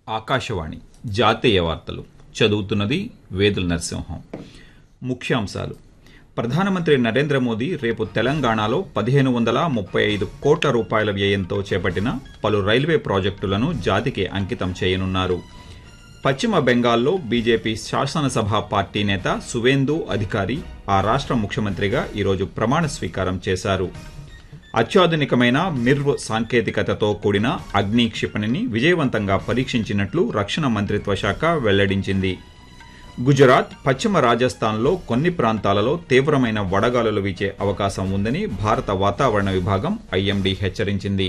ఆకాశవాణి జాతీయ వార్తలు చదువుతున్నది వేదుల నరసింహం ముఖ్యాంశాలు ప్రధానమంత్రి నరేంద్ర మోదీ రేపు తెలంగాణలో పదిహేను వందల ముప్పై ఐదు కోట్ల రూపాయల వ్యయంతో చేపట్టిన పలు రైల్వే ప్రాజెక్టులను జాతికి అంకితం చేయనున్నారు పశ్చిమ బెంగాల్లో బీజేపీ శాసనసభ పార్టీ నేత సువేందు అధికారి ఆ రాష్ట్ర ముఖ్యమంత్రిగా ఈరోజు ప్రమాణ స్వీకారం చేశారు అత్యాధునికమైన మిర్వ్ సాంకేతికతతో కూడిన అగ్ని క్షిపణిని విజయవంతంగా పరీక్షించినట్లు రక్షణ మంత్రిత్వ శాఖ వెల్లడించింది గుజరాత్ పశ్చిమ రాజస్థాన్లో కొన్ని ప్రాంతాలలో తీవ్రమైన వడగాలులు వీచే అవకాశం ఉందని భారత వాతావరణ విభాగం ఐఎండీ హెచ్చరించింది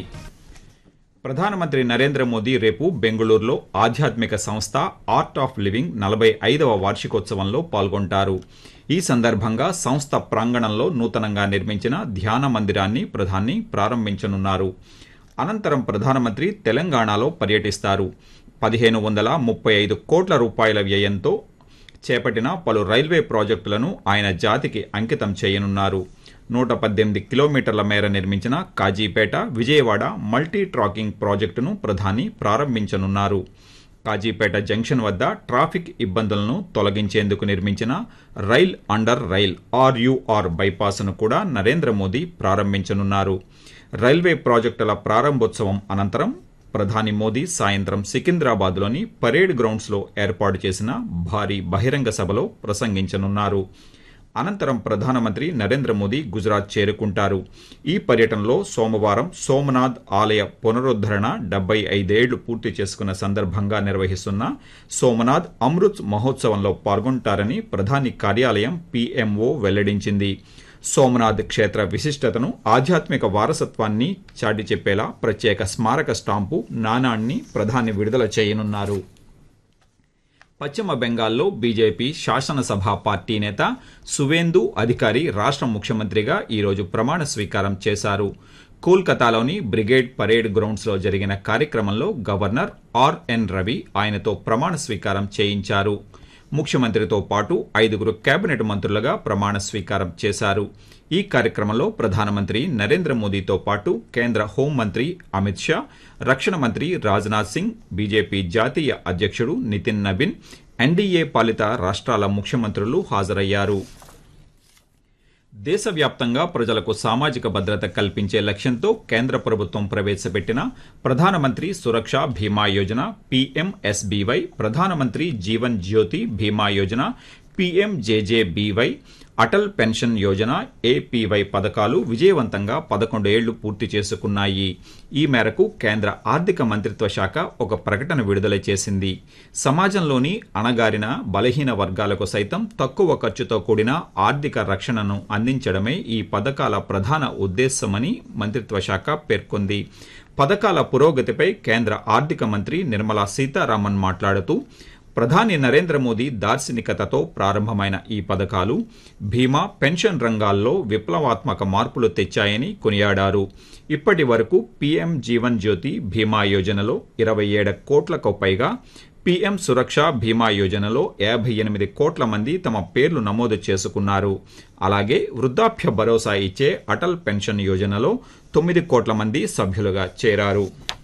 ప్రధానమంత్రి నరేంద్ర మోదీ రేపు బెంగళూరులో ఆధ్యాత్మిక సంస్థ ఆర్ట్ ఆఫ్ లివింగ్ నలభై ఐదవ వార్షికోత్సవంలో పాల్గొంటారు ఈ సందర్భంగా సంస్థ ప్రాంగణంలో నూతనంగా నిర్మించిన ధ్యాన మందిరాన్ని ప్రధాని ప్రారంభించనున్నారు అనంతరం ప్రధానమంత్రి తెలంగాణలో పర్యటిస్తారు పదిహేను వందల ముప్పై ఐదు కోట్ల రూపాయల వ్యయంతో చేపట్టిన పలు రైల్వే ప్రాజెక్టులను ఆయన జాతికి అంకితం చేయనున్నారు నూట పద్దెనిమిది కిలోమీటర్ల మేర నిర్మించిన కాజీపేట విజయవాడ మల్టీ ట్రాకింగ్ ప్రాజెక్టును ప్రధాని ప్రారంభించనున్నారు కాజీపేట జంక్షన్ వద్ద ట్రాఫిక్ ఇబ్బందులను తొలగించేందుకు నిర్మించిన రైల్ అండర్ రైల్ ఆర్యుఆర్ బైపాస్ను కూడా నరేంద్ర మోదీ ప్రారంభించనున్నారు రైల్వే ప్రాజెక్టుల ప్రారంభోత్సవం అనంతరం ప్రధాని మోదీ సాయంత్రం సికింద్రాబాద్లోని పరేడ్ గ్రౌండ్స్లో ఏర్పాటు చేసిన భారీ బహిరంగ సభలో ప్రసంగించనున్నారు అనంతరం ప్రధానమంత్రి నరేంద్ర మోదీ గుజరాత్ చేరుకుంటారు ఈ పర్యటనలో సోమవారం సోమనాథ్ ఆలయ పునరుద్ధరణ డెబ్బై ఐదేళ్లు పూర్తి చేసుకున్న సందర్భంగా నిర్వహిస్తున్న సోమనాథ్ అమృత్ మహోత్సవంలో పాల్గొంటారని ప్రధాని కార్యాలయం పీఎంఓ వెల్లడించింది సోమనాథ్ క్షేత్ర విశిష్టతను ఆధ్యాత్మిక వారసత్వాన్ని చాటి చెప్పేలా ప్రత్యేక స్మారక స్టాంపు నాణాన్ని ప్రధాని విడుదల చేయనున్నారు పశ్చిమ బెంగాల్లో బీజేపీ శాసనసభ పార్టీ నేత సువేందు అధికారి రాష్ట్ర ముఖ్యమంత్రిగా ఈరోజు ప్రమాణ స్వీకారం చేశారు కోల్కతాలోని బ్రిగేడ్ పరేడ్ గ్రౌండ్స్లో జరిగిన కార్యక్రమంలో గవర్నర్ ఆర్ఎన్ రవి ఆయనతో ప్రమాణ స్వీకారం చేయించారు ముఖ్యమంత్రితో పాటు ఐదుగురు కేబినెట్ మంత్రులుగా ప్రమాణ స్వీకారం చేశారు ఈ కార్యక్రమంలో ప్రధానమంత్రి నరేంద్ర మోదీతో పాటు కేంద్ర హోంమంత్రి అమిత్ షా రక్షణ మంత్రి రాజ్నాథ్ సింగ్ బీజేపీ జాతీయ అధ్యక్షుడు నితిన్ నబిన్ ఎన్డీఏ పాలిత రాష్ట్రాల ముఖ్యమంత్రులు హాజరయ్యారు దేశవ్యాప్తంగా ప్రజలకు సామాజిక భద్రత కల్పించే లక్ష్యంతో కేంద్ర ప్రభుత్వం ప్రవేశపెట్టిన ప్రధానమంత్రి సురక్ష బీమా యోజన పీఎంఎస్బీవై ప్రధానమంత్రి Jeevan Jyoti Bima Yojana PMJJBY Atal pension Yojana APY పథకాలు విజయవంతంగా పదకొండు ఏళ్లు పూర్తి చేసుకున్నాయి ఈ మేరకు కేంద్ర ఆర్థిక మంత్రిత్వ శాఖ ఒక ప్రకటన విడుదల చేసింది సమాజంలోని అణగారిన బలహీన వర్గాలకు సైతం తక్కువ ఖర్చుతో కూడిన ఆర్థిక రక్షణను అందించడమే ఈ పథకాల ప్రధాన ఉద్దేశమని మంత్రిత్వ శాఖ పేర్కొంది పథకాల పురోగతిపై కేంద్ర ఆర్థిక మంత్రి నిర్మలా సీతారామన్ మాట్లాడుతూ ప్రధాని నరేంద్ర మోదీ దార్శనికతతో ప్రారంభమైన ఈ పథకాలు బీమా పెన్షన్ రంగాల్లో విప్లవాత్మక మార్పులు తెచ్చాయని కొనియాడారు ఇప్పటి వరకు పీఎం జీవన్ జ్యోతి బీమా యోజనలో ఇరవై ఏడు కోట్లకు పైగా పీఎం సురక్ష బీమా యోజనలో యాభై ఎనిమిది కోట్ల మంది తమ పేర్లు నమోదు చేసుకున్నారు అలాగే వృద్ధాప్య భరోసా ఇచ్చే అటల్ పెన్షన్ యోజనలో తొమ్మిది కోట్ల మంది సభ్యులుగా చేరారు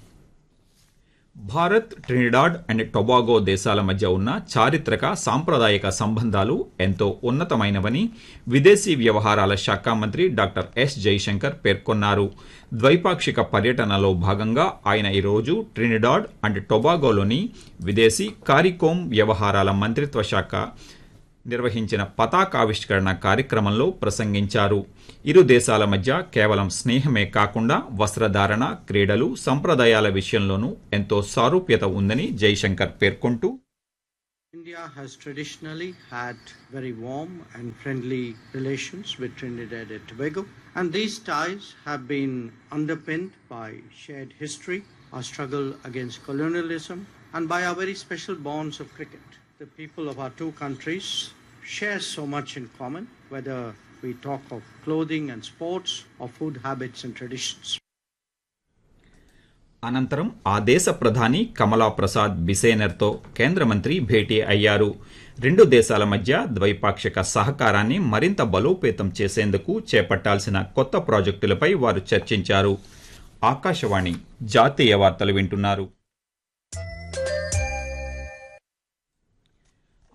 భారత్ ట్రినిడాడ్ అండ్ టొబాగో దేశాల మధ్య ఉన్న చారిత్రక సాంప్రదాయక సంబంధాలు ఎంతో ఉన్నతమైనవని విదేశీ వ్యవహారాల శాఖ మంత్రి డాక్టర్ ఎస్ జైశంకర్ పేర్కొన్నారు ద్వైపాక్షిక పర్యటనలో భాగంగా ఆయన ఈరోజు ట్రినిడాడ్ అండ్ టొబాగోలోని విదేశీ కారికోమ్ వ్యవహారాల మంత్రిత్వ శాఖ నిర్వహించిన పతాకావిష్కరణ కార్యక్రమంలో ప్రసంగించారు ఇరు దేశాల మధ్య కేవలం స్నేహమే కాకుండా వస్త్రధారణ క్రీడలు సంప్రదాయాల విషయంలోనూ ఎంతో సారూప్యత ఉందని జైశంకర్ పేర్కొంటూ India has traditionally had very warm and friendly relations with Trinidad and Tobago, and these ties have been underpinned by shared history, our struggle against colonialism, and by our very special bonds of cricket. The people of our two countries share so much in common, whether we talk of clothing and sports or food habits and traditions. అనంతరం ఆ దేశ ప్రధాని కమలా ప్రసాద్ బిసేనర్తో కేంద్ర మంత్రి భేటీ అయ్యారు రెండు దేశాల మధ్య ద్వైపాక్షిక సహకారాన్ని మరింత బలోపేతం చేసేందుకు చేపట్టాల్సిన కొత్త ప్రాజెక్టులపై వారు చర్చించారు ఆకాశవాణి జాతీయ వార్తలు వింటున్నారు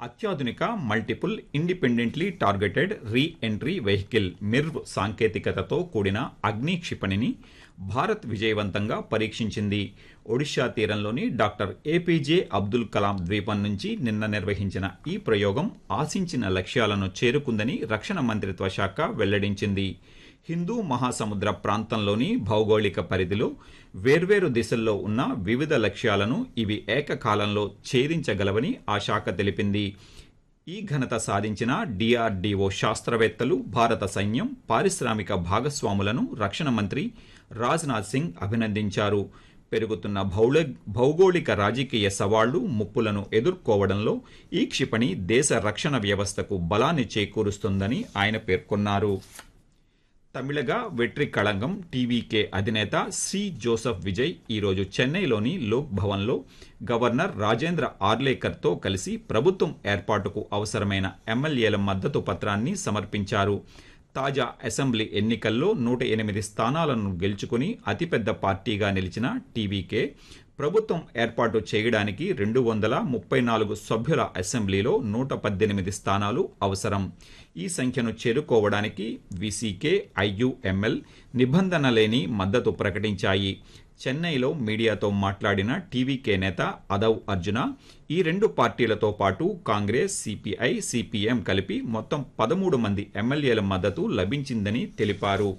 అత్యాధునిక multiple independently targeted re entry vehicle MIRV సాంకేతికతతో కూడిన అగ్ని క్షిపణిని భారత్ విజయవంతంగా పరీక్షించింది ఒడిషా తీరంలోని డాక్టర్ ఏపీజే అబ్దుల్ కలాం ద్వీపం నుంచి నిన్న నిర్వహించిన ఈ ప్రయోగం ఆశించిన లక్ష్యాలను చేరుకుందని రక్షణ మంత్రిత్వ శాఖ వెల్లడించింది హిందూ మహాసముద్ర ప్రాంతంలోని భౌగోళిక పరిధిలో వేర్వేరు దిశల్లో ఉన్న వివిధ లక్ష్యాలను ఇవి ఏకకాలంలో ఛేదించగలవని ఆ శాఖ తెలిపింది ఈ ఘనత సాధించిన డిఆర్డీఓ శాస్త్రవేత్తలు భారత సైన్యం పారిశ్రామిక భాగస్వాములను రక్షణ మంత్రి రాజ్నాథ్ సింగ్ అభినందించారు పెరుగుతున్న భౌళ భౌగోళిక రాజకీయ సవాళ్లు ముప్పులను ఎదుర్కోవడంలో ఈ క్షిపణి దేశ రక్షణ వ్యవస్థకు బలాన్ని చేకూరుస్తుందని ఆయన పేర్కొన్నారు తమిళగా వెట్రి కళంగం టీవీకే అధినేత సి జోసెఫ్ విజయ్ ఈరోజు చెన్నైలోని లోక్ భవన్లో గవర్నర్ రాజేంద్ర ఆర్లేకర్తో కలిసి ప్రభుత్వం ఏర్పాటుకు అవసరమైన ఎమ్మెల్యేల మద్దతు పత్రాన్ని సమర్పించారు తాజా అసెంబ్లీ ఎన్నికల్లో నూట ఎనిమిది స్థానాలను గెలుచుకుని అతిపెద్ద పార్టీగా నిలిచిన టీవీకే ప్రభుత్వం ఏర్పాటు చేయడానికి రెండు వందల ముప్పై నాలుగు సభ్యుల అసెంబ్లీలో నూట పద్దెనిమిది స్థానాలు అవసరం ఈ సంఖ్యను చేరుకోవడానికి విసికే ఐయుఎంఎల్ నిబంధన లేని మద్దతు ప్రకటించాయి చెన్నైలో మీడియాతో మాట్లాడిన టీవీకే నేత అదవ్ అర్జున ఈ రెండు పార్టీలతో పాటు కాంగ్రెస్ సిపిఐ సిపిఎం కలిపి మొత్తం పదమూడు మంది ఎమ్మెల్యేల మద్దతు లభించిందని తెలిపారు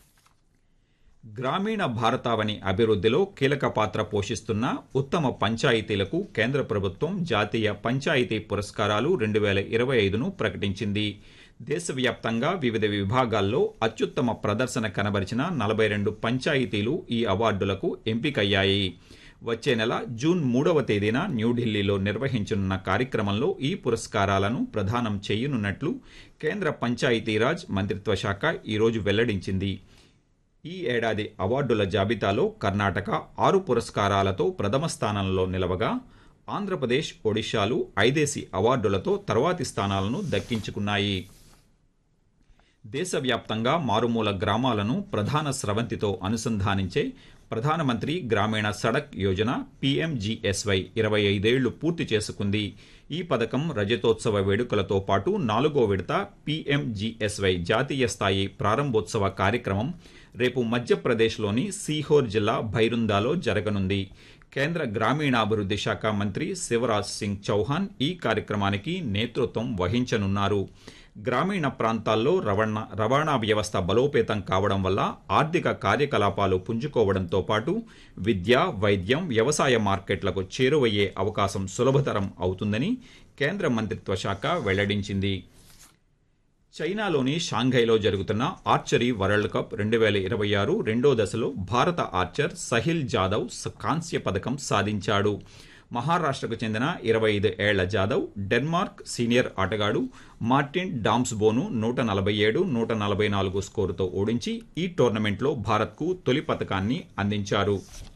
గ్రామీణ భారతావని అభివృద్ధిలో కీలక పాత్ర పోషిస్తున్న ఉత్తమ పంచాయతీలకు కేంద్ర ప్రభుత్వం జాతీయ పంచాయతీ పురస్కారాలు రెండు వేల ఇరవై ఐదును ప్రకటించింది దేశవ్యాప్తంగా వివిధ విభాగాల్లో అత్యుత్తమ ప్రదర్శన కనబరిచిన నలభై రెండు పంచాయతీలు ఈ అవార్డులకు ఎంపికయ్యాయి వచ్చే నెల జూన్ మూడవ తేదీన న్యూఢిల్లీలో నిర్వహించనున్న కార్యక్రమంలో ఈ పురస్కారాలను ప్రదానం చేయనున్నట్లు కేంద్ర పంచాయతీరాజ్ మంత్రిత్వ శాఖ ఈరోజు వెల్లడించింది ఈ ఏడాది అవార్డుల జాబితాలో కర్ణాటక ఆరు పురస్కారాలతో ప్రథమ స్థానంలో నిలవగా ఆంధ్రప్రదేశ్ ఒడిశాలు ఐదేసి అవార్డులతో తర్వాతి స్థానాలను దక్కించుకున్నాయి దేశవ్యాప్తంగా మారుమూల గ్రామాలను ప్రధాన స్రవంతితో అనుసంధానించే ప్రధానమంత్రి గ్రామీణ సడక్ యోజన పీఎంజీఎస్వై ఇరవై ఐదేళ్లు పూర్తి చేసుకుంది ఈ పథకం రజతోత్సవ వేడుకలతో పాటు నాలుగో విడత పీఎంజీఎస్వై జాతీయ స్థాయి ప్రారంభోత్సవ కార్యక్రమం రేపు మధ్యప్రదేశ్లోని సీహోర్ జిల్లా భైరుందాలో జరగనుంది కేంద్ర గ్రామీణాభివృద్ధి శాఖ మంత్రి శివరాజ్ సింగ్ చౌహాన్ ఈ కార్యక్రమానికి నేతృత్వం వహించనున్నారు గ్రామీణ ప్రాంతాల్లో రవాణా రవాణా వ్యవస్థ బలోపేతం కావడం వల్ల ఆర్థిక కార్యకలాపాలు పుంజుకోవడంతో పాటు విద్య వైద్యం వ్యవసాయ మార్కెట్లకు చేరువయ్యే అవకాశం సులభతరం అవుతుందని కేంద్ర మంత్రిత్వ శాఖ వెల్లడించింది చైనాలోని షాంఘైలో జరుగుతున్న ఆర్చరీ వరల్డ్ కప్ రెండు వేల ఇరవై ఆరు రెండో దశలో భారత ఆర్చర్ సహిల్ జాదవ్ కాంస్య పథకం సాధించాడు మహారాష్ట్రకు చెందిన ఇరవై ఐదు ఏళ్ల జాదవ్ డెన్మార్క్ సీనియర్ ఆటగాడు మార్టిన్ డామ్స్బోను నూట నలభై ఏడు నూట నలభై నాలుగు స్కోరుతో ఓడించి ఈ టోర్నమెంట్లో భారత్కు తొలి పథకాన్ని అందించారు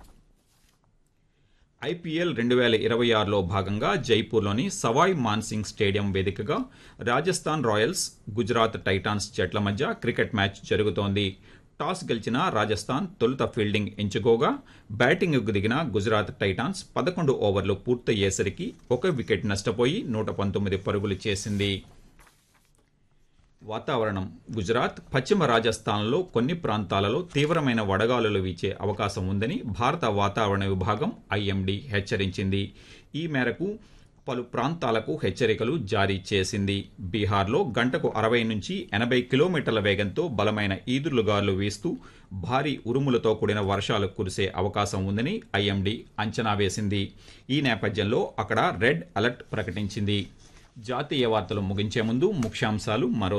ఐపీఎల్ రెండు వేల ఇరవై ఆరులో భాగంగా జైపూర్లోని సవాయ్ మాన్సింగ్ స్టేడియం వేదికగా రాజస్థాన్ రాయల్స్ గుజరాత్ టైటాన్స్ జట్ల మధ్య క్రికెట్ మ్యాచ్ జరుగుతోంది టాస్ గెలిచిన రాజస్థాన్ తొలుత ఫీల్డింగ్ ఎంచుకోగా బ్యాటింగ్కు దిగిన గుజరాత్ టైటాన్స్ పదకొండు ఓవర్లు పూర్తయ్యేసరికి ఒక వికెట్ నష్టపోయి నూట పంతొమ్మిది పరుగులు చేసింది వాతావరణం గుజరాత్ పశ్చిమ రాజస్థాన్లో కొన్ని ప్రాంతాలలో తీవ్రమైన వడగాలులు వీచే అవకాశం ఉందని భారత వాతావరణ విభాగం ఐఎండీ హెచ్చరించింది ఈ మేరకు పలు ప్రాంతాలకు హెచ్చరికలు జారీ చేసింది బీహార్లో గంటకు అరవై నుంచి ఎనభై కిలోమీటర్ల వేగంతో బలమైన ఈదురుగాలు వీస్తూ భారీ ఉరుములతో కూడిన వర్షాలు కురిసే అవకాశం ఉందని ఐఎండీ అంచనా వేసింది ఈ నేపథ్యంలో అక్కడ రెడ్ అలర్ట్ ప్రకటించింది జాతీయ వార్తలు ముగించే ముందు ముఖ్యాంశాలు మరో